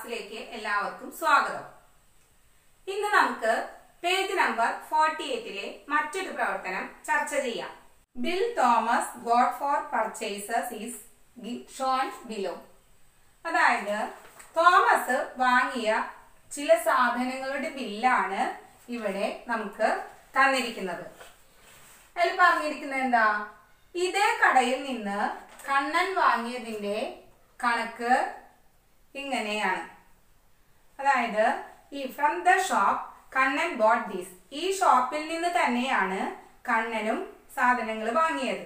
ക്ലാസ്സിലേക്ക് എല്ലാവർക്കും സ്വാഗതം ഇന്ന് നമുക്ക് പേജ് നമ്പർ ഫോർട്ടി എയ്റ്റിലെ മറ്റൊരു പ്രവർത്തനം ചർച്ച ചെയ്യാം bill Thomas got for purchases is shown below അതായത് തോമസ് വാങ്ങിയ ചില സാധനങ്ങളുടെ ബില്ലാണ് ഇവിടെ നമുക്ക് തന്നിരിക്കുന്നത് അതിൽ പറഞ്ഞിരിക്കുന്നത് എന്താ ഇതേ കടയിൽ നിന്ന് കണ്ണൻ വാങ്ങിയതിന്റെ കണക്ക് ഇങ്ങനെയാണ് അതായത് ഈ from the shop Kannan bought these ഈ ഷോപ്പിൽ നിന്ന് തന്നെയാണ് കണ്ണനും സാധനങ്ങൾ വാങ്ങിയത്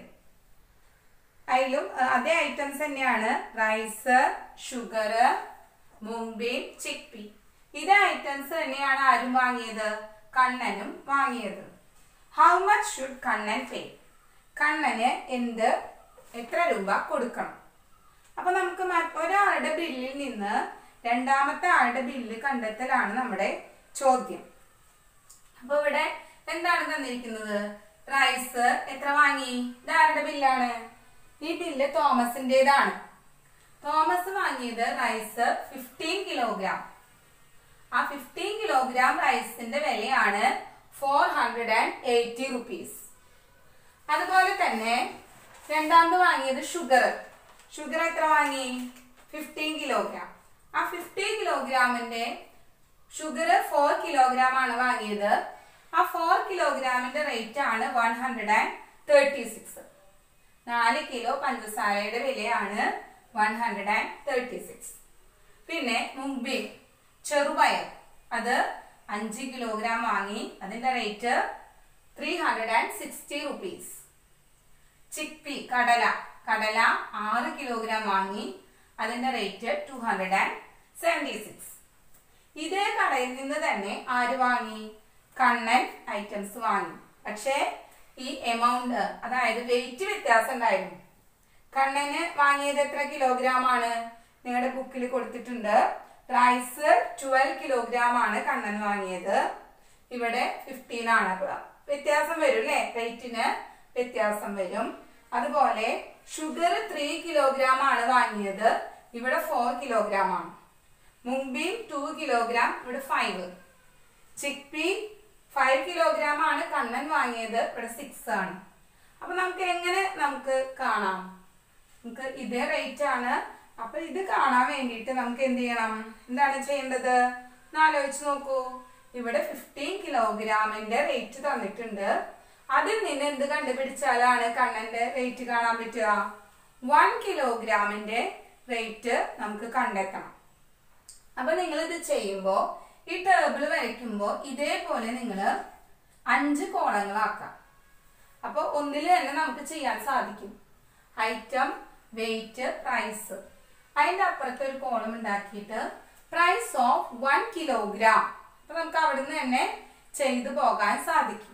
അതിലും അഹ് അതേ ഐറ്റംസ് തന്നെയാണ് റൈസ് ഷുഗർ മുംബൈ ചിക്പി ഇതേ ഐറ്റംസ് തന്നെയാണ് ആരും വാങ്ങിയത് കണ്ണനും വാങ്ങിയത് how much should Kannan pay കണ്ണന് എന്ത് എത്ര രൂപ കൊടുക്കണം അപ്പൊ നമുക്ക് മ- ഒരാളുടെ ബില്ലിൽ നിന്ന് രണ്ടാമത്തെ ആളുടെ ബില്ല് കണ്ടെത്തലാണ് നമ്മുടെ ചോദ്യം അപ്പൊ ഇവിടെ എന്താണ് തന്നിരിക്കുന്നത് റൈസ് എത്ര വാങ്ങി ഇത് ആരുടെ ബില്ലാണ് ഈ ബില്ല് തോമസിന്റേതാണ് തോമസ് വാങ്ങിയത് റൈസ് ഫിഫ്റ്റീൻ കിലോഗ്രാം ആ ഫിഫ്റ്റീൻ കിലോഗ്രാം റൈസിന്റെ വിലയാണ് four hundred and eighty rupees അതുപോലെ തന്നെ രണ്ടാമത് വാങ്ങിയത് ഷുഗർ ഷുഗർ എത്ര വാങ്ങി ഫിഫ്റ്റീൻ കിലോഗ്രാം ആ ഫിഫ്റ്റീൻ കിലോഗ്രാമിന്റെ ഷുഗർ ഫോർ കിലോഗ്രാം ആണ് വാങ്ങിയത് ആ ഫോർ കിലോഗ്രാമിന്റെ റേറ്റ് ആണ് one hundred and thirty six നാല് കിലോ പഞ്ചസാരയുടെ വിലയാണ് one hundred and thirty six പിന്നെ മുംബൈ ചെറുപയർ അത് അഞ്ച് കിലോഗ്രാം വാങ്ങി അതിന്റെ rate three hundred and sixty rupees chickpea കടല കടല ആറ് കിലോഗ്രാം വാങ്ങി അതിന്റെ rate two hundred and seventy six ഇതേ കടയിൽ നിന്ന് തന്നെ ആര് വാങ്ങി കണ്ണൻ ഐറ്റംസ് വാങ്ങി പക്ഷേ ഈ എമൗണ്ട് അതായത് വെയിറ്റ് വ്യത്യാസം ഉണ്ടായിരുന്നു കണ്ണന് വാങ്ങിയത് എത്ര കിലോഗ്രാം ആണ് നിങ്ങളുടെ ബുക്കിൽ കൊടുത്തിട്ടുണ്ട് റൈസ് ട്വൽവ് കിലോഗ്രാം ആണ് കണ്ണൻ വാങ്ങിയത് ഇവിടെ ഫിഫ്റ്റീൻ ആണ് അപ്പൊ വ്യത്യാസം വരും അല്ലേ വെയിറ്റിന് വ്യത്യാസം വരും അതുപോലെ ഷുഗർ ത്രീ കിലോഗ്രാം ആണ് വാങ്ങിയത് ഇവിടെ ഫോർ കിലോഗ്രാം ആണ് മുംബിയും ടു കിലോഗ്രാം ഇവിടെ ഫൈവ് ചിക്പി ഫൈവ് കിലോഗ്രാം ആണ് കണ്ണൻ വാങ്ങിയത് ഇവിടെ സിക്സ് ആണ് അപ്പൊ നമുക്ക് എങ്ങനെ നമുക്ക് കാണാം നമുക്ക് ഇതേ റേറ്റ് ആണ് അപ്പൊ ഇത് കാണാൻ വേണ്ടിയിട്ട് നമുക്ക് എന്ത് ചെയ്യണം എന്താണ് ചെയ്യേണ്ടത് ഒന്ന് ആലോചിച്ച് നോക്കൂ ഇവിടെ ഫിഫ്റ്റീൻ കിലോഗ്രാമിന്റെ റേറ്റ് തന്നിട്ടുണ്ട് അതിൽ നിന്ന് എന്ത് കണ്ടുപിടിച്ചാലാണ് കണ്ണന്റെ റേറ്റ് കാണാൻ പറ്റുക വൺ കിലോഗ്രാമിന്റെ റേറ്റ് നമുക്ക് കണ്ടെത്തണം അപ്പൊ നിങ്ങൾ ഇത് ചെയ്യുമ്പോൾ ഈ ടേബിൾ വരയ്ക്കുമ്പോൾ ഇതേപോലെ നിങ്ങൾ അഞ്ച് കോളങ്ങളാക്കാം അപ്പൊ ഒന്നിൽ തന്നെ നമുക്ക് ചെയ്യാൻ സാധിക്കും ഐറ്റം വെയിറ്റ് പ്രൈസ് അതിന്റെ അപ്പുറത്ത് ഒരു കോളം ഉണ്ടാക്കിയിട്ട് പ്രൈസ് ഓഫ് വൺ കിലോഗ്രാം അപ്പൊ നമുക്ക് അവിടുന്ന് തന്നെ ചെയ്തു പോകാൻ സാധിക്കും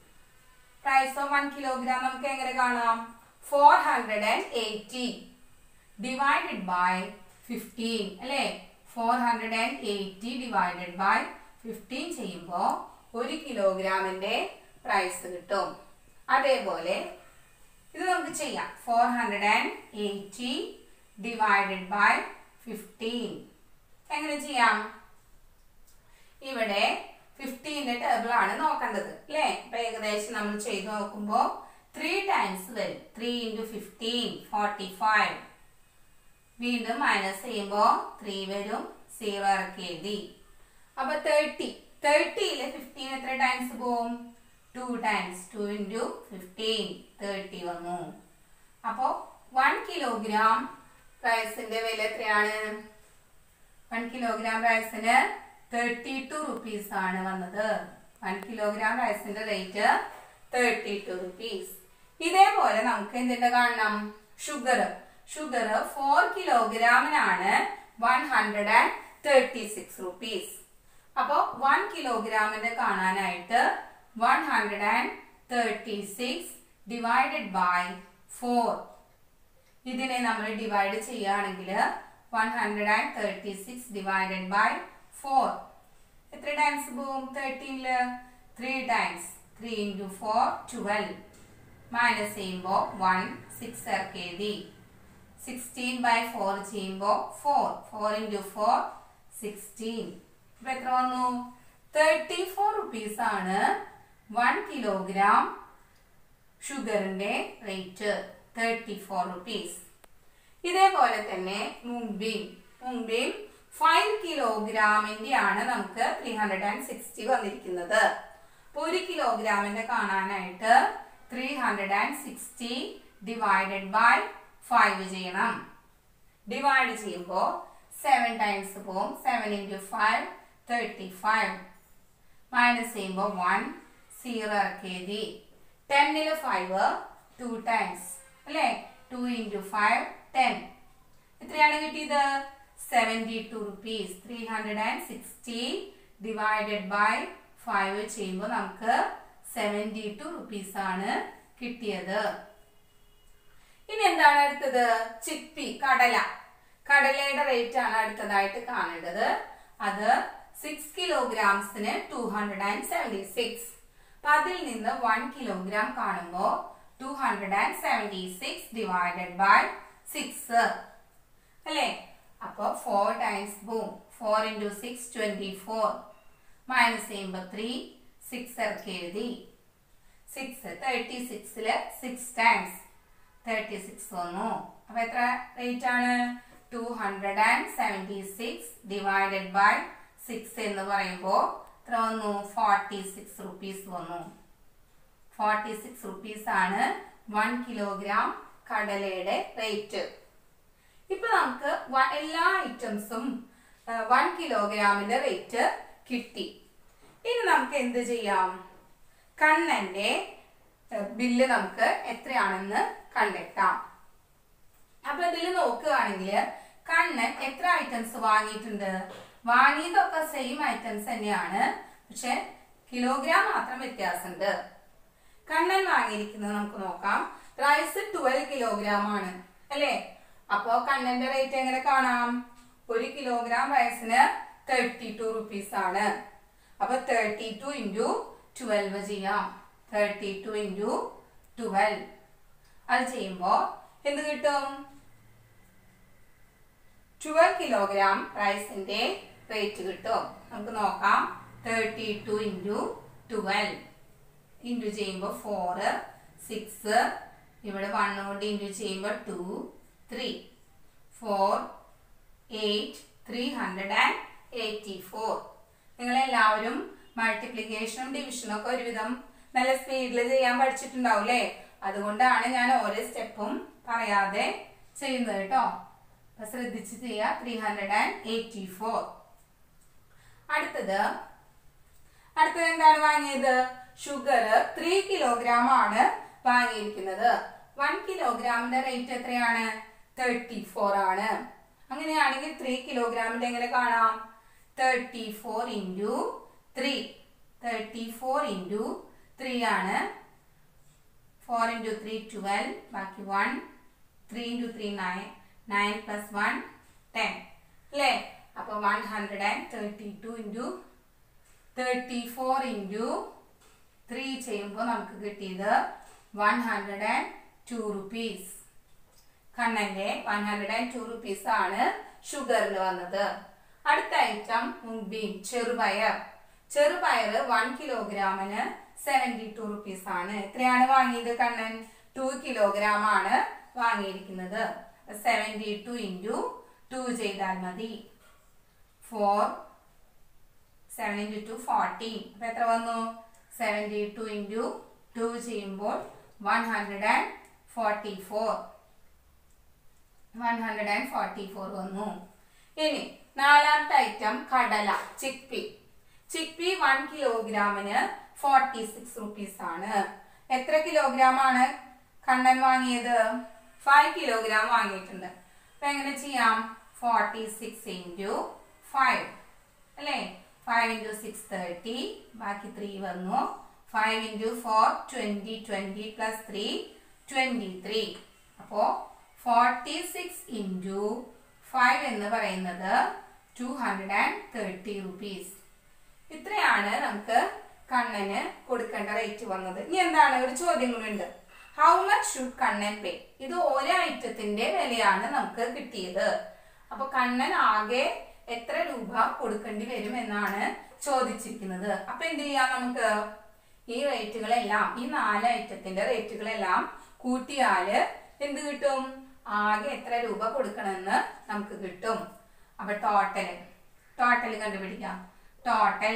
പ്രൈസ് ഓഫ് വൺ കിലോഗ്രാം നമുക്ക് എങ്ങനെ കാണാം four hundred and eighty divided by fifteen അല്ലേ four hundred and eighty divided by fifteen ചെയ്യുമ്പോൾ ഒരു കിലോഗ്രാമിന്റെ പ്രൈസ് കിട്ടും അതേപോലെ ഇത് നമുക്ക് ചെയ്യാം four hundred and eighty divided by fifteen എങ്ങനെ ചെയ്യാം ഇവിടെ ഫിഫ്റ്റീന്റെ ടേബിൾ ആണ് നോക്കേണ്ടത് അല്ലേ അപ്പൊ ഏകദേശം നമ്മൾ ചെയ്ത് നോക്കുമ്പോൾ ത്രീ ടൈംസ് വരും three into fifteen forty five വീണ്ടും മൈനസ് ചെയ്യുമ്പോൾ ത്രീ വരും സീറോ ഇറക്കി എഴുതി അപ്പൊ തേർട്ടി തേർട്ടിയില് ഫിഫ്റ്റീൻ എത്ര ടൈംസ് പോവും two times two into fifteen thirty വന്നു അപ്പോ വൺ കിലോഗ്രാം റൈസിന്റെ വില എത്രയാണ് വൺ കിലോഗ്രാം റൈസിന് തേർട്ടി ടു റുപ്പീസ് ആണ് വന്നത് വൺ കിലോഗ്രാം റൈസിന്റെ റേറ്റ് തേർട്ടി ടു റുപ്പീസ് ഇതേപോലെ നമുക്ക് എന്തിന്റെ കാണണം ഷുഗർ ഷുഗർ ഫോർ കിലോഗ്രാമിനാണ് one hundred and thirty six rupees അപ്പോ വൺ കിലോഗ്രാമിന്റെ കാണാനായിട്ട് one hundred and thirty six divided by four ഇതിനെ നമ്മൾ ഡിവൈഡ് ചെയ്യുകയാണെങ്കിൽ one hundred and thirty six divided by four എത്ര ടൈംസ് പോവും തേർട്ടീനില് three times three into four twelve minus ചെയ്യുമ്പോൾ വൺ സിക്സ് ഇറക്കി എഴുതി സിക്സ്റ്റീൻ ബൈ ഫോർ ചെയ്യുമ്പോൾ four four into four sixteen അപ്പൊ എത്ര വന്നു തേർട്ടി ഫോർ റുപ്പീസ് ആണ് വൺ കിലോഗ്രാം ഷുഗറിന്റെ റേറ്റ് തേർട്ടി ഫോർ റുപ്പീസ് ഇതേപോലെ തന്നെ മുംബിയും മുംബിയും ഫൈവ് കിലോഗ്രാമിന്റെ ആണ് നമുക്ക് ത്രീ ഹൺഡ്രഡ് ആൻഡ് സിക്സ്റ്റി വന്നിരിക്കുന്നത് അപ്പൊ ഒരു കിലോഗ്രാമിന്റെ കാണാനായിട്ട് three hundred and sixty divided by five ചെയ്യണം ഡിവൈഡ് ചെയ്യുമ്പോൾ സെവൻ ടൈംസ് പോവും seven into five thirty five minus ചെയ്യുമ്പോൾ വൺ സീറോ ഇറക്കിയത് ടെന്നില് ഫൈവ് ടു ടൈംസ് അല്ലേ ടു ഇൻറ്റു ഫൈവ് ടെൻ എത്രയാണ് കിട്ടിയത് seventy two rupees three hundred and sixty divided by five ചെയ്യുമ്പോൾ നമുക്ക് സെവൻറ്റി ടു റുപ്പീസ് ആണ് കിട്ടിയത് ഇനി എന്താണ് അടുത്തത് ചിപ്പി കടല കടലയുടെ റേറ്റ് ആണ് അടുത്തതായിട്ട് കാണേണ്ടത് അത് സിക്സ് കിലോഗ്രാംസിന് two hundred and seventy six അപ്പൊ അതിൽ നിന്ന് വൺ കിലോഗ്രാം കാണുമ്പോൾ two hundred and seventy six divided by six അല്ലേ അപ്പൊ ഫോർ ടൈംസ് ബൂം four into six twenty four minus ചെയ്യുമ്പോൾ ത്രീ സിക്സ് ഇറക്കി എഴുതി സിക്സ് തേർട്ടി സിക്സില് സിക്സ് ടൈംസ് തേർട്ടി സിക്സ് വന്നു അപ്പൊ എത്ര റേറ്റ് ആണ് two hundred and seventy six divided by six എന്ന് പറയുമ്പോൾ എത്ര വന്നു ഫോർട്ടി സിക്സ് റുപ്പീസ് വന്നു ഫോർട്ടി സിക്സ് റുപ്പീസ് ആണ് വൺ കിലോഗ്രാം കടലയുടെ റേറ്റ് ഇപ്പൊ നമുക്ക് വ- എല്ലാ ഐറ്റംസും വൺ കിലോഗ്രാമിന്റെ റേറ്റ് കിട്ടി ഇനി നമുക്ക് എന്ത് ചെയ്യാം കണ്ണന്റെ ബില്ല് നമുക്ക് എത്രയാണെന്ന് കണ്ടെത്താം അപ്പൊ ഇതിൽ നോക്കുകയാണെങ്കിൽ കണ്ണൻ എത്ര ഐറ്റംസ് വാങ്ങിയിട്ടുണ്ട് വാങ്ങിയതൊക്കെ സെയിം ഐറ്റംസ് തന്നെയാണ് പക്ഷെ കിലോഗ്രാം മാത്രം വ്യത്യാസമുണ്ട് കണ്ണൻ വാങ്ങിയിരിക്കുന്നത് നമുക്ക് നോക്കാം റൈസ് ട്വൽവ് കിലോഗ്രാം ആണ് അല്ലേ അപ്പോ കണ്ണന്റെ റേറ്റ് എങ്ങനെ കാണാം ഒരു കിലോഗ്രാം റൈസിന് തേർട്ടി ടു റുപ്പീസ് ആണ് അപ്പൊ തേർട്ടി ടു ഇൻറ്റു ട്വൽവ് ചെയ്യാം തേർട്ടി ടു ഇൻറ്റു ട്വൽവ് അത് ചെയ്യുമ്പോ എന്ത് കിട്ടും ട്വൽവ് കിലോഗ്രാം റൈസിന്റെ റേറ്റ് കിട്ടും നമുക്ക് നോക്കാം thirty two into twelve into ചെയ്യുമ്പോൾ ഫോറ് സിക്സ് ഇവിടെ വൺ കൊണ്ട് ഇൻറ്റു ചെയ്യുമ്പോൾ two three four eight three hundred and eighty four നിങ്ങളെല്ലാവരും മൾട്ടിപ്ലിക്കേഷനും ഡിവിഷനും ഒക്കെ ഒരുവിധം നല്ല സ്പീഡിൽ ചെയ്യാൻ പഠിച്ചിട്ടുണ്ടാവും അല്ലേ അതുകൊണ്ടാണ് ഞാൻ ഓരോ സ്റ്റെപ്പും പറയാതെ ചെയ്യുന്നത് കേട്ടോ അപ്പൊ ശ്രദ്ധിച്ച് ചെയ്യുക three hundred and eighty four അടുത്തത് അടുത്തത് എന്താണ് വാങ്ങിയത് ഷുഗർ ത്രീ കിലോഗ്രാം ആണ് വാങ്ങിയിരിക്കുന്നത് വൺ കിലോഗ്രാമിന്റെ റേറ്റ് എത്രയാണ് തേർട്ടി ഫോർ ആണ് അങ്ങനെയാണെങ്കിൽ ത്രീ കിലോഗ്രാമിന്റെ എങ്ങനെ കാണാം thirty four into three thirty four into three ആണ് ഫോർ ഇൻറ്റു ത്രീ ട്വൽവ് ബാക്കി one three into three nine nine plus one ten അല്ലേ അപ്പൊ one hundred and thirty two into thirty four into three ചെയ്യുമ്പോൾ നമുക്ക് കിട്ടിയത് one hundred and two rupees കണ്ണന്റെ one hundred and two rupees ആണ് ഷുഗറിന് വന്നത് അടുത്ത ഐറ്റം മുൻപീൻ ചെറുപയർ ചെറുപയർ വൺ കിലോഗ്രാമിന് സെവൻറ്റി ടു റുപ്പീസ് ആണ് എത്രയാണ് വാങ്ങിയത് കണ്ണൻ ടു കിലോഗ്രാം ആണ് വാങ്ങിയിരിക്കുന്നത് സെവൻറ്റി ടു ഇൻറ്റു ടു ചെയ്താൽ മതി four seven into two fourteen അപ്പൊ എത്ര വന്നു സെവൻറ്റി ടു ഇൻറ്റു ടു ചെയ്യുമ്പോൾ one hundred and forty four one hundred and forty four വന്നു ഇനി നാലാമത്തെ ഐറ്റം കടല ചിക്പി ചിക്പി വൺ കിലോഗ്രാമിന് ഫോർട്ടി സിക്സ് റുപ്പീസ് ആണ് എത്ര കിലോഗ്രാം ആണ് കണ്ണൻ വാങ്ങിയത് ഫൈവ് കിലോഗ്രാം വാങ്ങിയിട്ടുണ്ട് അപ്പൊ എങ്ങനെ ചെയ്യാം ഫോർട്ടി സിക്സ് ഇൻറ്റു ഫൈവ് അല്ലേ ഫൈവ് ഇൻറ്റു സിക്സ് തേർട്ടി ബാക്കി ത്രീ വന്നു five into four twenty twenty plus three twenty three അപ്പോ ഫോർട്ടി സിക്സ് ഇൻറ്റു ഫൈവ് എന്ന് പറയുന്നത് two hundred and thirty rupees ഇത്രയാണ് നമുക്ക് കണ്ണന് കൊടുക്കേണ്ട റേറ്റ് വന്നത് ഇനി എന്താണ് ഒരു ചോദ്യം കൂടി ഉണ്ട് how much should Kannan pay ഇത് ഓരോ ഐറ്റത്തിന്റെ വിലയാണ് നമുക്ക് കിട്ടിയത് അപ്പൊ കണ്ണൻ ആകെ എത്ര രൂപ കൊടുക്കേണ്ടി വരും എന്നാണ് ചോദിച്ചിരിക്കുന്നത് അപ്പൊ എന്ത് ചെയ്യാം നമുക്ക് ഈ റേറ്റുകളെല്ലാം ഈ നാല് ഐറ്റത്തിന്റെ റേറ്റുകളെല്ലാം കൂട്ടിയാല് എന്ത് കിട്ടും ആകെ എത്ര രൂപ കൊടുക്കണമെന്ന് നമുക്ക് കിട്ടും അപ്പൊ ടോട്ടൽ ടോട്ടൽ കണ്ടുപിടിക്കാം ടോട്ടൽ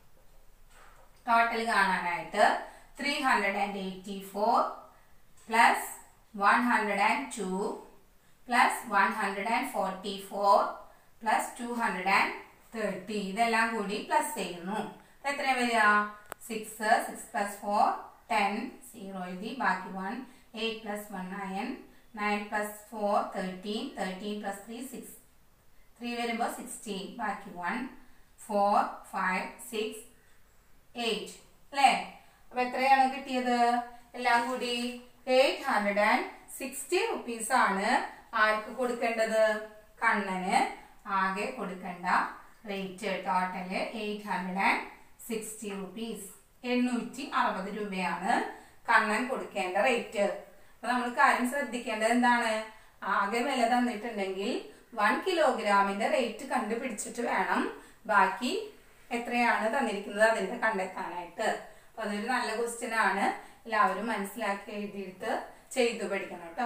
ടോട്ടൽ കാണാനായിട്ട് three hundred and eighty four plus one hundred and two plus one hundred and forty four plus two hundred and thirty ഇതെല്ലാം കൂടി പ്ലസ് ചെയ്യുന്നു അപ്പൊ എത്രയാ വരിക six six plus four ten zero എഴുതി ബാക്കി one eight plus one nine nine plus four thirteen thirteen plus three six three വരുമ്പോൾ sixteen ബാക്കി one four five six eight അല്ലേ അപ്പൊ എത്രയാണ് കിട്ടിയത് എല്ലാം കൂടി eight hundred and sixty rupees ആണ് ആർക്ക് കൊടുക്കേണ്ടത് കണ്ണന് ആകെ കൊടുക്കേണ്ട rate total eight hundred and sixty rupees എണ്ണൂറ്റി അറുപത് രൂപയാണ് കണ്ണൻ കൊടുക്കേണ്ട റേറ്റ് അപ്പൊ നമ്മൾ കാര്യം ശ്രദ്ധിക്കേണ്ടത് എന്താണ് ആകെ വില തന്നിട്ടുണ്ടെങ്കിൽ വൺ കിലോഗ്രാമിന്റെ റേറ്റ് കണ്ടുപിടിച്ചിട്ട് വേണം ബാക്കി എത്രയാണ് തന്നിരിക്കുന്നത് അതിന്റെ കണ്ടെത്താനായിട്ട് അപ്പൊ അതൊരു നല്ല ക്വസ്റ്റ്യൻ ആണ് എല്ലാവരും മനസ്സിലാക്കി എഴുതിയിട്ട് ചെയ്തു പഠിക്കണം കേട്ടോ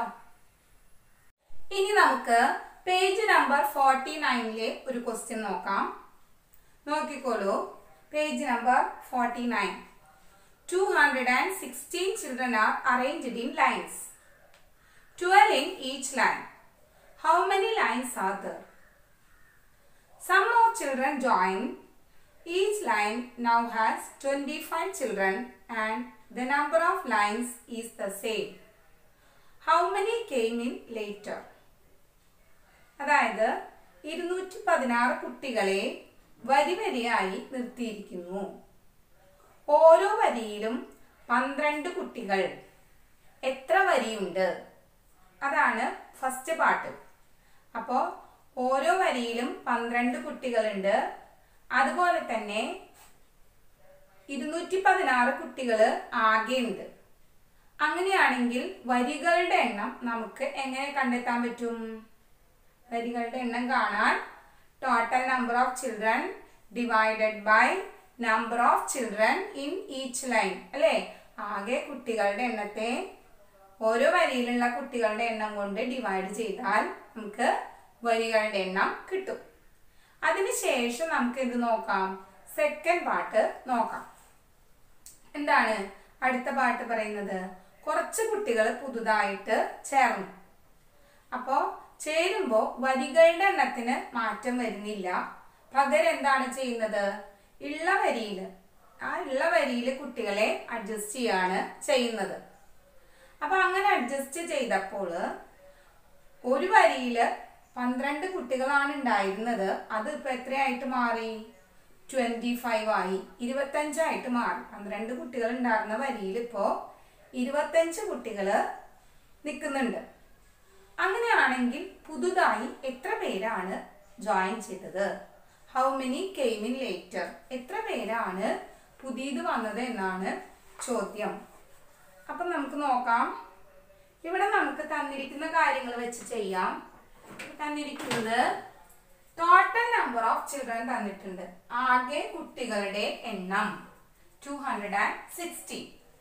ഇനി നമുക്ക് പേജ് നമ്പർ ഫോർട്ടി നയനിലെ ഒരു ക്വസ്റ്റ്യൻ നോക്കാം നോക്കിക്കോളൂ page number forty nine two hundred and sixteen children are arranged in lines twelve in each line how many lines are there Some more children join. Each line now has 25 children and the number of lines is the same. How many came in later? അതായത് ഇരുന്നൂറ്റി പതിനാറ് കുട്ടികളെ വരി വരിയായി നിർത്തിയിരിക്കുന്നു ഓരോ വരിയിലും പന്ത്രണ്ട് കുട്ടികൾ എത്ര വരിയുണ്ട് അതാണ് ഫസ്റ്റ് പാട്ട് അപ്പോൾ ഓരോ വരിയിലും പന്ത്രണ്ട് കുട്ടികളുണ്ട് അതുപോലെ തന്നെ ഇരുന്നൂറ്റി പതിനാറ് കുട്ടികൾ ആകെ ഉണ്ട് അങ്ങനെയാണെങ്കിൽ വരികളുടെ എണ്ണം നമുക്ക് എങ്ങനെ കണ്ടെത്താൻ പറ്റും വരികളുടെ എണ്ണം കാണാൻ total number of children divided by number of children in each line അല്ലേ ആകെ കുട്ടികളുടെ എണ്ണത്തെ ഓരോ വരിയിലുള്ള കുട്ടികളുടെ എണ്ണം കൊണ്ട് ഡിവൈഡ് ചെയ്താൽ നമുക്ക് വരികളുടെ എണ്ണം കിട്ടും അതിനുശേഷം നമുക്ക് എന്ത് നോക്കാം സെക്കൻഡ് പാട്ട് നോക്കാം എന്താണ് അടുത്ത പാട്ട് പറയുന്നത് കുറച്ച് കുട്ടികൾ പുതുതായിട്ട് ചേർന്നു അപ്പോ ചേരുമ്പോ വരികളുടെ എണ്ണത്തിന് മാറ്റം വരുന്നില്ല പകരം എന്താണ് ചെയ്യുന്നത് ഉള്ള വരിയിൽ ആ ഉള്ള വരിയിൽ കുട്ടികളെ അഡ്ജസ്റ്റ് ചെയ്യാണ് ചെയ്യുന്നത് അപ്പൊ അങ്ങനെ അഡ്ജസ്റ്റ് ചെയ്തപ്പോൾ ഒരു വരിയില് പന്ത്രണ്ട് കുട്ടികളാണ് ഉണ്ടായിരുന്നത് അത് ഇപ്പൊ എത്രയായിട്ട് മാറി ട്വന്റി ഫൈവ് ആയി ഇരുപത്തഞ്ചായിട്ട് മാറി പന്ത്രണ്ട് കുട്ടികൾ ഉണ്ടായിരുന്ന വരിയിൽ ഇപ്പോ ഇരുപത്തഞ്ച് കുട്ടികള് നിൽക്കുന്നുണ്ട് അങ്ങനെയാണെങ്കിൽ പുതുതായി എത്ര പേരാണ് ജോയിൻ ചെയ്തത് how many came in later എത്ര പേരാണ് പുതിയത് വന്നത് എന്നാണ് ചോദ്യം അപ്പം നമുക്ക് നോക്കാം ഇവിടെ നമുക്ക് തന്നിരിക്കുന്ന കാര്യങ്ങൾ വെച്ച് ചെയ്യാം തന്നിരിക്കുന്നത് ടോട്ടൽ നമ്പർ ഓഫ് ചിൽഡ്രൻ തന്നിട്ടുണ്ട് ആകെ കുട്ടികളുടെ എണ്ണം ടു ഹൺഡ്രഡ് ആൻഡ് സിക്സ്റ്റി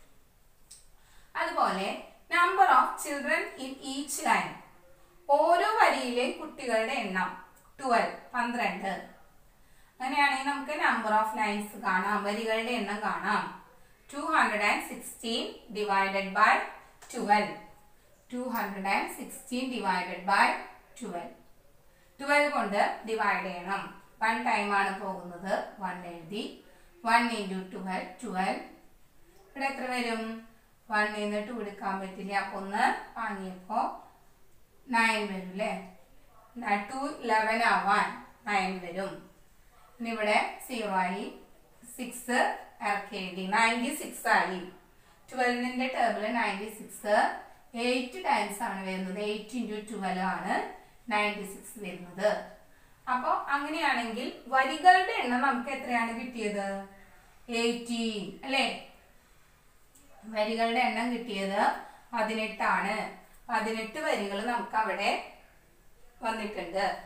അതുപോലെ number of children in each line ഓരോ വരിയിലെ കുട്ടികളുടെ എണ്ണം ട്വൽവ് പന്ത്രണ്ട് അങ്ങനെയാണെങ്കിൽ നമുക്ക് നമ്പർ ഓഫ് ലൈൻസ് കാണാം വരികളുടെ എണ്ണം കാണാം two hundred and sixteen divided by twelve two hundred and sixteen divided by twelve twelve കൊണ്ട് ഡിവൈഡ് ചെയ്യണം വൺ ടൈം ആണ് പോകുന്നത് വൺ എഴുതി വൺ ഇൻറ്റു ട്വൽവ് ട്വൽവ് ഇവിടെ എത്ര വരും വണ്ണിൽ നിന്ന് ടു എടുക്കാൻ പറ്റില്ല അപ്പൊ ഒന്ന് വാങ്ങിയപ്പോ നയൻ വരും അല്ലേ ടു ലെവൻ ആവാൻ നയൻ വരും ഇനി ഇവിടെ സീറോ ആയി സിക്സ് ഇറക്കി എഴുതി നയൻറ്റി സിക്സ് ആയി ട്വൽവിന്റെ table ninety six eight times ആണ് വരുന്നത് എയ്റ്റ് ഇൻറ്റു ട്വൽവ് ആണ് നയൻറ്റി സിക്സ് വരുന്നത് അപ്പോൾ അങ്ങനെയാണെങ്കിൽ വരികളുടെ എണ്ണം നമുക്ക് എത്രയാണ് കിട്ടിയത് എയ്റ്റീൻ അല്ലേ വരികളുടെ എണ്ണം കിട്ടിയത് പതിനെട്ടാണ് പതിനെട്ട് വരികൾ നമുക്ക് അവിടെ വന്നിട്ടുണ്ട്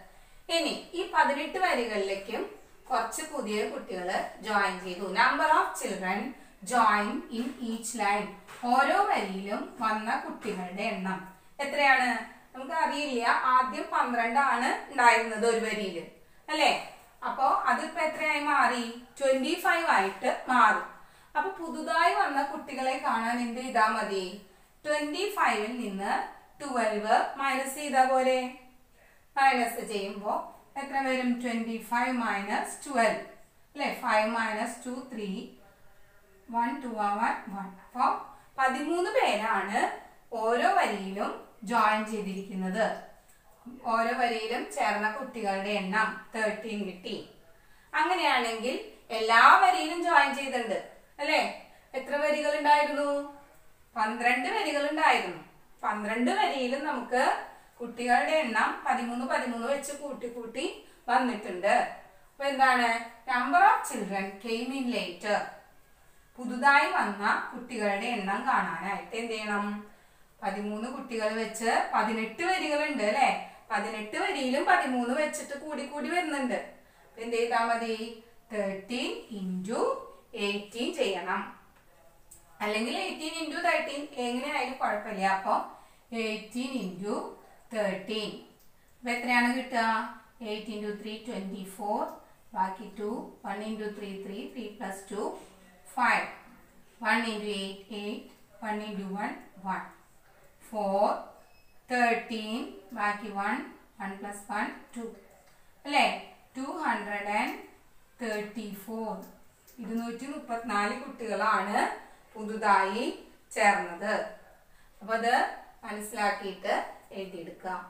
ഇനി ഈ പതിനെട്ട് വരികളിലേക്കും കുറച്ച് പുതിയ കുട്ടികൾ ജോയിൻ ചെയ്തു number of children join in each line ഓരോ വരിയിലും വന്ന കുട്ടികളുടെ എണ്ണം എത്രയാണ് നമുക്ക് അറിയില്ല ആദ്യം പന്ത്രണ്ടാണ് ഉണ്ടായിരുന്നത് ഒരു വരിയിൽ അല്ലേ അപ്പോ അതിപ്പോ എത്രയായി മാറി ട്വന്റി ഫൈവ് ആയിട്ട് മാറി അപ്പൊ പുതുതായി വന്ന കുട്ടികളെ കാണാൻ എന്ത് ചെയ്താ മതി ട്വന്റി ഫൈവിൽ നിന്ന് ട്വൽവ് മൈനസ് ചെയ്താ പോലെ മൈനസ് ചെയ്യുമ്പോൾ എത്ര വരും ട്വന്റി ഫൈവ് മൈനസ് ട്വൽവ് അല്ലെ five minus two three one two one one അപ്പോൾ പതിമൂന്ന് പേരാണ് ഓരോ വരിയിലും ജോയിൻ ചെയ്തിരിക്കുന്നത് ഓരോ വരിയിലും ചേർന്ന കുട്ടികളുടെ എണ്ണം തേർട്ടീൻ കിട്ടി അങ്ങനെയാണെങ്കിൽ എല്ലാ വരിയിലും ജോയിൻ ചെയ്തിട്ടുണ്ട് അല്ലേ എത്ര വരികൾ ഉണ്ടായിരുന്നു പന്ത്രണ്ട് വരികൾ ഉണ്ടായിരുന്നു പന്ത്രണ്ട് വരിയിലും നമുക്ക് കുട്ടികളുടെ എണ്ണം പതിമൂന്ന് പതിമൂന്ന് വെച്ച് കൂട്ടി കൂട്ടി വന്നിട്ടുണ്ട് അപ്പൊ എന്താണ് number of children came in later പുതുതായി വന്ന കുട്ടികളുടെ എണ്ണം കാണാനായിട്ട് എന്ത് ചെയ്യണം പതിമൂന്ന് കുട്ടികൾ വെച്ച് പതിനെട്ട് വരികളുണ്ട് അല്ലെ പതിനെട്ട് വരിയിലും പതിമൂന്ന് വെച്ചിട്ട് കൂടി കൂടി വരുന്നുണ്ട് അപ്പൊ എന്ത് ചെയ്താൽ മതി തേർട്ടീൻ ഇൻറ്റു എയ്റ്റീൻ ചെയ്യണം അല്ലെങ്കിൽ എയ്റ്റീൻ ഇൻറ്റു തേർട്ടീൻ എങ്ങനെയായാലും കുഴപ്പമില്ല അപ്പൊ എയ്റ്റീൻ ഇൻറ്റു തേർട്ടീൻ അപ്പൊ എത്രയാണ് കിട്ടുക eight into three twenty four ബാക്കി two one into three three three plus two five one into eight eight one into one one four thirteen ബാക്കി one one plus one two അല്ലേ two hundred and thirty four ഇരുന്നൂറ്റി മുപ്പത്തിനാല് കുട്ടികളാണ് പുതുതായി ചേർന്നത് അപ്പൊ അത് മനസ്സിലാക്കിയിട്ട് എഴുതിയെടുക്കാം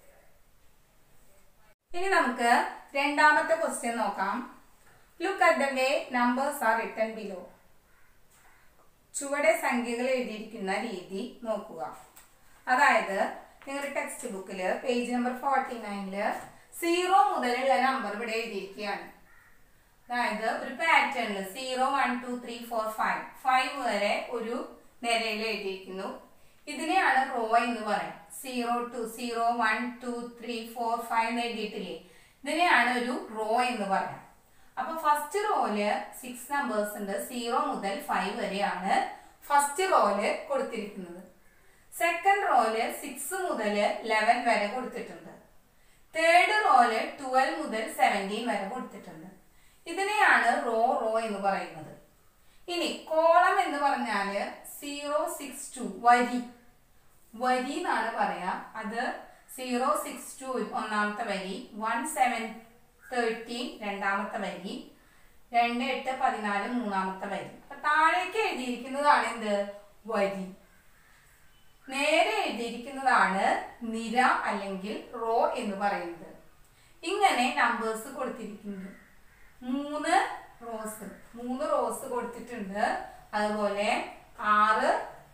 ഇനി നമുക്ക് രണ്ടാമത്തെ ക്വസ്റ്റ്യൻ നോക്കാം look at the way numbers are written below ചുവടെ സംഖ്യകൾ എഴുതിയിരിക്കുന്ന രീതി നോക്കുക അതായത് നിങ്ങളുടെ ടെക്സ്റ്റ് ബുക്കിൽ പേജ് നമ്പർ ഫോർട്ടി നയനില് സീറോ മുതലുള്ള നമ്പർ ഇവിടെ എഴുതിയിരിക്കുകയാണ് അതായത് ഒരു പാറ്റേണിൽ zero one two three four five five വരെ ഒരു നിരയിൽ എഴുതിയിരിക്കുന്നു ഇതിനെയാണ് റോ എന്ന് പറയാം zero two zero one two three four five എന്ന് എഴുതിയിട്ടില്ലേ ഇതിനെയാണ് ഒരു റോ എന്ന് പറയാം അപ്പൊ ഫസ്റ്റ് റോയില് സിക്സ് നമ്പേഴ്സ് ഉണ്ട് സീറോ മുതൽ ഫൈവ് വരെയാണ് ഫസ്റ്റ് റോയില് കൊടുത്തിരിക്കുന്നത് സെക്കൻഡ് റോയില് സിക്സ് മുതൽ ലെവൻ വരെ കൊടുത്തിട്ടുണ്ട് തേർഡ് റോയില് ട്വൽവ് മുതൽ സെവൻറ്റീൻ വരെ കൊടുത്തിട്ടുണ്ട് ഇതിനെയാണ് റോ റോ എന്ന് പറയുന്നത് ഇനി കോളം എന്ന് പറഞ്ഞാല് സീറോ സിക്സ് ടു വരി വരി എന്നാണ് പറയാ അത് സീറോ സിക്സ് ടു ഒന്നാമത്തെ വരി വൺ സെവൻ തേർട്ടീൻ രണ്ടാമത്തെ വരി രണ്ട് എട്ട് പതിനാല് മൂന്നാമത്തെ വരി അപ്പൊ താഴേക്ക് എഴുതിയിരിക്കുന്നതാണ് എന്ത് വരി നേരെ എഴുതിയിരിക്കുന്നതാണ് നിര അല്ലെങ്കിൽ റോ എന്ന് പറയുന്നത് ഇങ്ങനെ നമ്പേഴ്സ് കൊടുത്തിരിക്കുന്നത് മൂന്ന് റോസ് മൂന്ന് റോസ് കൊടുത്തിട്ടുണ്ട് അതുപോലെ ആറ്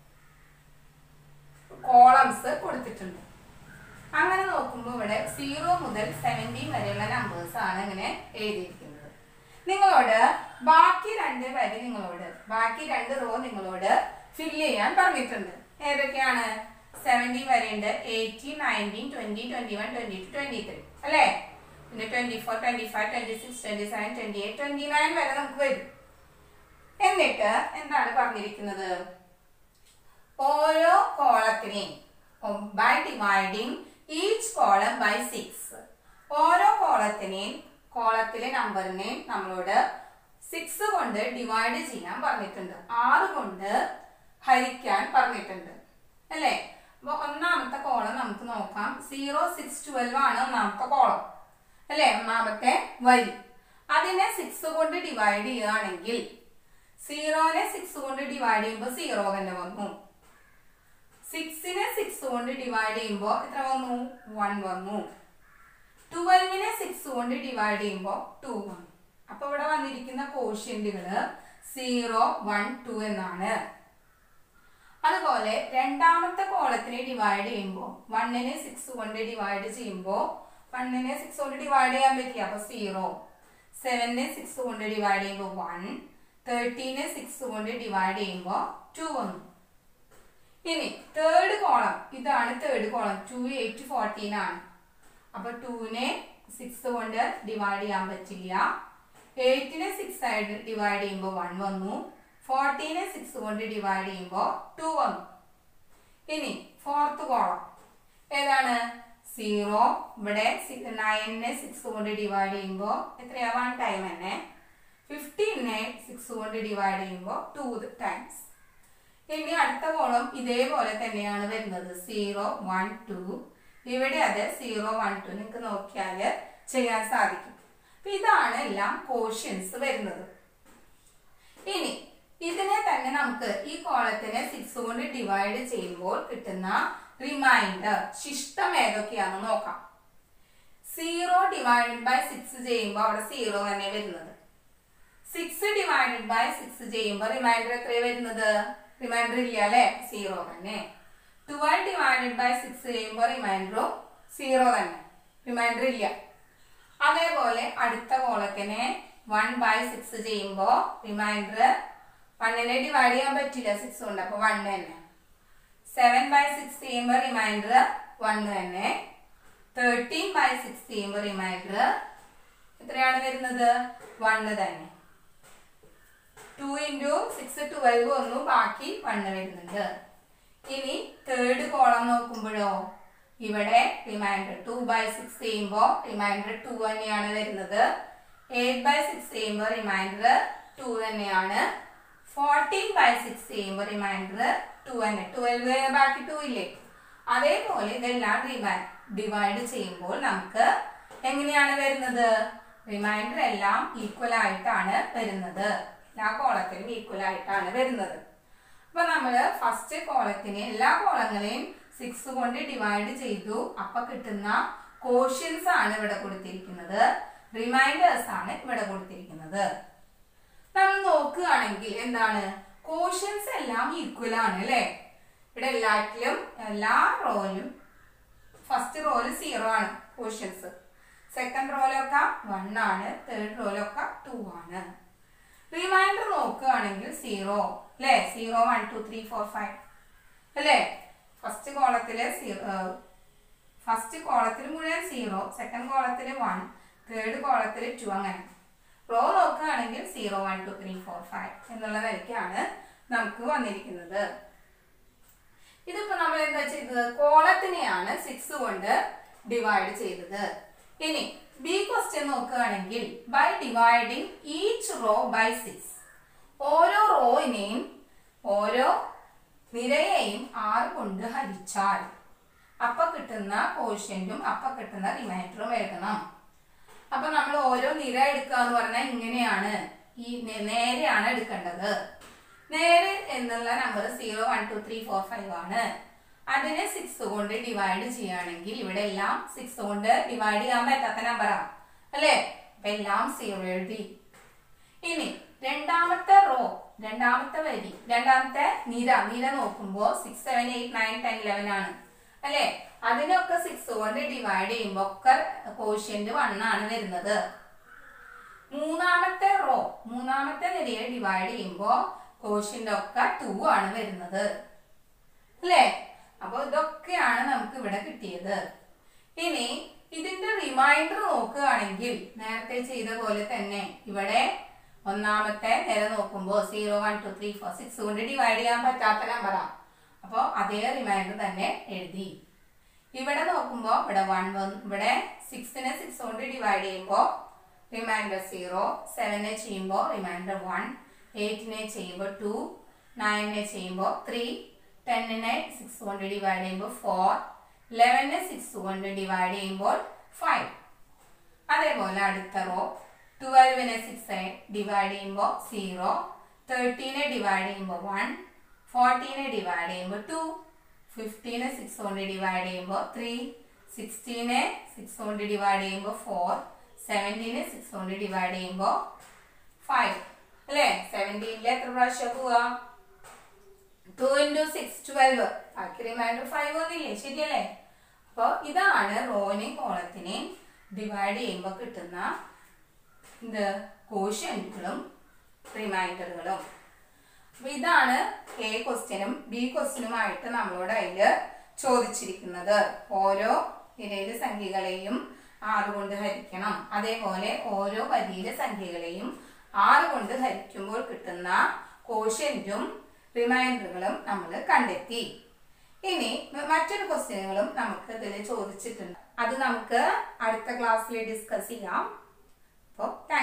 കോളംസ് കൊടുത്തിട്ടുണ്ട് അങ്ങനെ നോക്കുമ്പോൾ ഇവിടെ സീറോ മുതൽ സെവൻറ്റീൻ വരെയുള്ള നമ്പേഴ്സ് ആണ് ഇങ്ങനെ എഴുതിയിരിക്കുന്നത് നിങ്ങളോട് ബാക്കി രണ്ട് വരി നിങ്ങളോട് ബാക്കി രണ്ട് റോ നിങ്ങളോട് ഫില്ല് ചെയ്യാൻ പറഞ്ഞിട്ടുണ്ട് ഏതൊക്കെയാണ് സെവൻറ്റീൻ വരെയുണ്ട് eighteen nineteen twenty twenty one twenty two twenty three അല്ലേ പിന്നെ twenty four twenty five twenty six twenty seven twenty eight twenty nine വരെ നമുക്ക് വരും എന്നിട്ട് എന്താണ് പറഞ്ഞിരിക്കുന്നത് ഓരോ കോളത്തിനെയും by dividing each column by six ഓരോ കോളത്തിനെയും കോളത്തിലെ നമ്പറിനെയും നമ്മളോട് സിക്സ് കൊണ്ട് ഡിവൈഡ് ചെയ്യാൻ പറഞ്ഞിട്ടുണ്ട് ആറ് കൊണ്ട് ഹരിക്കാൻ പറഞ്ഞിട്ടുണ്ട് അല്ലേ അപ്പൊ ഒന്നാമത്തെ കോളം നമുക്ക് നോക്കാം സീറോ സിക്സ് ട്വൽവ് ആണ് ഒന്നാമത്തെ കോളം അല്ലേ ഒന്നാമത്തെ വരി അതിനെ സിക്സ് കൊണ്ട് ഡിവൈഡ് ചെയ്യുകയാണെങ്കിൽ സീറോനെ സിക്സ് കൊണ്ട് ഡിവൈഡ് ചെയ്യുമ്പോൾ സീറോ തന്നെ വന്നു സിക്സിനെ സിക്സ് കൊണ്ട് ഡിവൈഡ് ചെയ്യുമ്പോൾ എത്ര വന്നു വൺ വന്നു ട്വൽവിനെ സിക്സ് കൊണ്ട് ഡിവൈഡ് ചെയ്യുമ്പോൾ ടു വന്നു അപ്പൊ ഇവിടെ വന്നിരിക്കുന്ന കോഷ്യന്റുകള് സീറോ വൺ ടു എന്നാണ് അതുപോലെ രണ്ടാമത്തെ കോളത്തിനെ ഡിവൈഡ് ചെയ്യുമ്പോൾ വണ്ണിനെ സിക്സ് കൊണ്ട് ഡിവൈഡ് ചെയ്യുമ്പോൾ വണ്ണിനെ സിക്സ് കൊണ്ട് ഡിവൈഡ് ചെയ്യാൻ പറ്റില്ല അപ്പൊ സീറോ സെവനെ സിക്സ് കൊണ്ട് ഡിവൈഡ് ചെയ്യുമ്പോൾ വൺ തേർട്ടീനെ സിക്സ് കൊണ്ട് ഡിവൈഡ് ചെയ്യുമ്പോൾ ടു വന്നു ഇനി തേർഡ് കോളം ഇതാണ് third column two eight fourteen ആണ് അപ്പൊ ടൂനെ സിക്സ് കൊണ്ട് ഡിവൈഡ് ചെയ്യാൻ പറ്റില്ല എയ്റ്റിനെ സിക്സ് ആയിട്ട് ഡിവൈഡ് ചെയ്യുമ്പോൾ വൺ വന്നു ഫോർട്ടീനെ സിക്സ് കൊണ്ട് ഡിവൈഡ് ചെയ്യുമ്പോൾ ടു വന്നു ഇനി ഫോർത്ത് കോളം ഏതാണ് സീറോ ഇവിടെ നയനെ സിക്സ് കൊണ്ട് ഡിവൈഡ് ചെയ്യുമ്പോൾ എത്രയാ വൺ ടൈം തന്നെ ഫിഫ്റ്റീനെ സിക്സ് കൊണ്ട് ഡിവൈഡ് ചെയ്യുമ്പോൾ ടു ടൈംസ് ഇനി അടുത്ത കോളം ഇതേപോലെ തന്നെയാണ് വരുന്നത് സീറോ വൺ ടു ഇവിടെ അതെ സീറോ വൺ ടു നിങ്ങൾക്ക് നോക്കിയാൽ ചെയ്യാൻ സാധിക്കും അപ്പൊ ഇതാണ് എല്ലാം കോഷ്യൻസ് വരുന്നത് ഇനി ഇതിനെ തന്നെ നമുക്ക് ഈ കോളത്തിനെ സിക്സ് കൊണ്ട് ഡിവൈഡ് ചെയ്യുമ്പോൾ കിട്ടുന്ന റിമൈൻഡർ ശിഷ്ടം ഏതൊക്കെയാണെന്ന് നോക്കാം സീറോ ഡിവൈഡഡ് ബൈ സിക്സ് ചെയ്യുമ്പോൾ അവിടെ സീറോ തന്നെ വരുന്നത് സിക്സ് ഡിവൈഡഡ് ബൈ സിക്സ് ചെയ്യുമ്പോൾ റിമൈൻഡർ എത്ര വരുന്നത് റിമൈൻഡർ ഇല്ല അല്ലെ സീറോ തന്നെ ട്വൽവ് ഡിവൈഡഡ് ബൈ സിക്സ് ചെയ്യുമ്പോൾ റിമൈൻഡറും സീറോ തന്നെ റിമൈൻഡർ ഇല്ല അതേപോലെ അടുത്ത കോളത്തിനെ വൺ ബൈ സിക്സ് ചെയ്യുമ്പോൾ റിമൈൻഡർ വണ്ണിനെ ഡിവൈഡ് ചെയ്യാൻ പറ്റില്ല സിക്സ് കൊണ്ട് അപ്പൊ വൺ തന്നെ സെവൻ ബൈ സിക്സ് ചെയ്യുമ്പോൾ റിമൈൻഡർ വൺ തന്നെ തേർട്ടീൻ ബൈ സിക്സ് ചെയ്യുമ്പോൾ റിമൈൻഡർ എത്രയാണ് വരുന്നത് വണ്ണ് തന്നെ ടു ഇൻറ്റു സിക്സ് ട്വൽവ് വന്നു ബാക്കി വണ്ണ് വരുന്നുണ്ട് ഇനി തേർഡ് കോളം നോക്കുമ്പോഴോ ഇവിടെ റിമൈൻഡർ ടു ബൈ സിക്സ് ചെയ്യുമ്പോൾ റിമൈൻഡർ ടു തന്നെയാണ് വരുന്നത് എയ്റ്റ് ബൈ സിക്സ് ചെയ്യുമ്പോൾ റിമൈൻഡർ ടു തന്നെയാണ് ഫോർട്ടീൻ ബൈ സിക്സ് ചെയ്യുമ്പോൾ റിമൈൻഡർ ടു തന്നെ ട്വൽവ് ബാക്കി ടു ഇല്ലേ അതേപോലെ ഇതെല്ലാം ഡിവൈഡ് ചെയ്യുമ്പോൾ നമുക്ക് എങ്ങനെയാണ് വരുന്നത് റിമൈൻഡർ എല്ലാം ഈക്വൽ ആയിട്ടാണ് വരുന്നത് എല്ലാ കോളത്തിലും ഈക്വൽ ആയിട്ടാണ് വരുന്നത് അപ്പൊ നമ്മള് ഫസ്റ്റ് കോളത്തിന് എല്ലാ കോളങ്ങളെയും സിക്സ് കൊണ്ട് ഡിവൈഡ് ചെയ്തു അപ്പൊ കിട്ടുന്ന കോഷ്യൻസ് ആണ് ഇവിടെ കൊടുത്തിരിക്കുന്നത് റിമൈൻഡേഴ്സ് ആണ് ഇവിടെ കൊടുത്തിരിക്കുന്നത് നമ്മൾ നോക്കുകയാണെങ്കിൽ എന്താണ് കോഷ്യൻസ് എല്ലാം ഈക്വൽ ആണ് അല്ലെ ഇവിടെ എല്ലാറ്റിലും എല്ലാ റോയിലും ഫസ്റ്റ് റോയില് സീറോ ആണ് കോഷ്യൻസ് സെക്കൻഡ് റോയിലൊക്കെ വൺ ആണ് തേർഡ് റോയിലൊക്കെ ടു ആണ് റിമൈൻഡർ നോക്കുകയാണെങ്കിൽ സീറോ അല്ലേ zero one two three four five അല്ലേ ഫസ്റ്റ് കോളത്തില് സീറോ ഫസ്റ്റ് കോളത്തിൽ മുഴുവൻ സീറോ സെക്കൻഡ് കോളത്തിൽ വൺ തേർഡ് കോളത്തിൽ ടു അങ്ങനെ റോ നോക്കുകയാണെങ്കിൽ zero one two three four five എന്നുള്ള നിലയ്ക്കാണ് നമുക്ക് വന്നിരിക്കുന്നത് ഇതിപ്പോ നമ്മൾ എന്താ ചെയ്തത് കോളത്തിനെയാണ് സിക്സ് കൊണ്ട് ഡിവൈഡ് ചെയ്തത് ഇനി ബി ക്വസ്റ്റ്യൻ നോക്കുകയാണെങ്കിൽ by dividing each row by six ഓരോ റോയിനെയും ഓരോ നിരയെയും ആറ് കൊണ്ട് ഹരിച്ചാൽ അപ്പൊ കിട്ടുന്ന കോഷ്യന്റും അപ്പൊ കിട്ടുന്ന റിമൈൻഡറും എഴുതണം അപ്പൊ നമ്മൾ ഓരോ നിര എടുക്കുക എന്ന് പറഞ്ഞാൽ ഇങ്ങനെയാണ് ഈ നേ- നേരെയാണ് എടുക്കേണ്ടത് നേരെ എന്നുള്ള number zero one two three four five ആണ് അതിനെ സിക്സ് കൊണ്ട് ഡിവൈഡ് ചെയ്യുകയാണെങ്കിൽ ഇവിടെ എല്ലാം സിക്സ് കൊണ്ട് ഡിവൈഡ് ചെയ്യാൻ പറ്റാത്ത നമ്പറാണ് അല്ലേ അപ്പൊ എല്ലാം സീറോ എഴുതി ഇനി രണ്ടാമത്തെ റോ രണ്ടാമത്തെ വരി രണ്ടാമത്തെ നിര നിര നോക്കുമ്പോ six seven eight nine ten eleven ആണ് അല്ലെ അതിനൊക്കെ സിക്സ് കൊണ്ട് ഡിവൈഡ് ചെയ്യുമ്പോ ഒക്കെ കോഷ്യന്റ് വൺ ആണ് വരുന്നത് മൂന്നാമത്തെ റോ മൂന്നാമത്തെ നിരയെ ഡിവൈഡ് ചെയ്യുമ്പോ കോഷ്യന്റ് ഒക്കെ ടു ആണ് വരുന്നത് അല്ലേ അപ്പൊ ഇതൊക്കെയാണ് നമുക്ക് ഇവിടെ കിട്ടിയത് ഇനി ഇതിന്റെ റിമൈൻഡർ നോക്കുകയാണെങ്കിൽ നേരത്തെ ചെയ്ത പോലെ തന്നെ ഇവിടെ ഒന്നാമത്തെ നിര നോക്കുമ്പോൾ zero one two three four six കൊണ്ട് ഡിവൈഡ് ചെയ്യാൻ പറ്റാത്ത നമ്പറാ അപ്പോൾ അതേ റിമൈൻഡർ തന്നെ എഴുതി ഇവിടെ നോക്കുമ്പോൾ ഇവിടെ വൺ വന്ന് ഇവിടെ സിക്സിനെ സിക്സ് കൊണ്ട് ഡിവൈഡ് ചെയ്യുമ്പോൾ റിമൈൻഡർ സീറോ സെവനെ ചെയ്യുമ്പോൾ റിമൈൻഡർ വൺ എയ്റ്റിനെ ചെയ്യുമ്പോൾ ടു നയനെ ചെയ്യുമ്പോൾ ത്രീ ടെന്നിനെ സിക്സ് കൊണ്ട് ഡിവൈഡ് ചെയ്യുമ്പോൾ ഫോർ ലെവനെ സിക്സ് കൊണ്ട് ഡിവൈഡ് ചെയ്യുമ്പോൾ ഫൈവ് അതേപോലെ അടുത്ത റോ ട്വൽവിനെ സിക്സ് ഡിവൈഡ് ചെയ്യുമ്പോൾ സീറോ തേർട്ടീനെ ഡിവൈഡ് ചെയ്യുമ്പോൾ വൺ ഫോർട്ടീനെ ഡിവൈഡ് ചെയ്യുമ്പോൾ ടു ഫിഫ്റ്റീനെ സിക്സ് കൊണ്ട് ഡിവൈഡ് ചെയ്യുമ്പോൾ ത്രീ സിക്സ്റ്റീനെ സിക്സ് കൊണ്ട് ഡിവൈഡ് ചെയ്യുമ്പോൾ ഫോർ സെവൻറ്റീനെ സിക്സ് കൊണ്ട് ഡിവൈഡ് ചെയ്യുമ്പോൾ ഫൈവ് അല്ലേ സെവൻറ്റീനിൽ എത്ര പ്രാവശ്യം പോവാ ടു ഇൻറ്റു സിക്സ് ട്വൽവ് ബാക്കി റിമൈൻഡർ ഫൈവ് വന്നില്ലേ ശരിയല്ലേ അപ്പോൾ ഇതാണ് റോനെയും കോളത്തിനെയും ഡിവൈഡ് ചെയ്യുമ്പോൾ കിട്ടുന്ന എന്ത് കോഷ്യന്റുകളും റിമൈൻഡറുകളും അപ്പൊ ഇതാണ് എ ക്വസ്റ്റ്യനും ബി ക്വസ്റ്റ്യനുമായിട്ട് നമ്മളോട് അതിൽ ചോദിച്ചിരിക്കുന്നത് ഓരോ നിരയിലെ സംഖ്യകളെയും ആറ് കൊണ്ട് ഹരിക്കണം അതേപോലെ ഓരോ വരിയിലെ സംഖ്യകളെയും ആറ് കൊണ്ട് ഹരിക്കുമ്പോൾ കിട്ടുന്ന കോഷ്യന്റും റിമൈൻഡറുകളും നമ്മൾ കണ്ടെത്തി ഇനി മ- മറ്റൊരു ക്വസ്റ്റ്യനുകളും നമുക്ക് ഇതിൽ ചോദിച്ചിട്ടുണ്ട് അത് നമുക്ക് അടുത്ത ക്ലാസ്സിൽ ഡിസ്കസ് ചെയ്യാം അപ്പോൾ താങ്ക്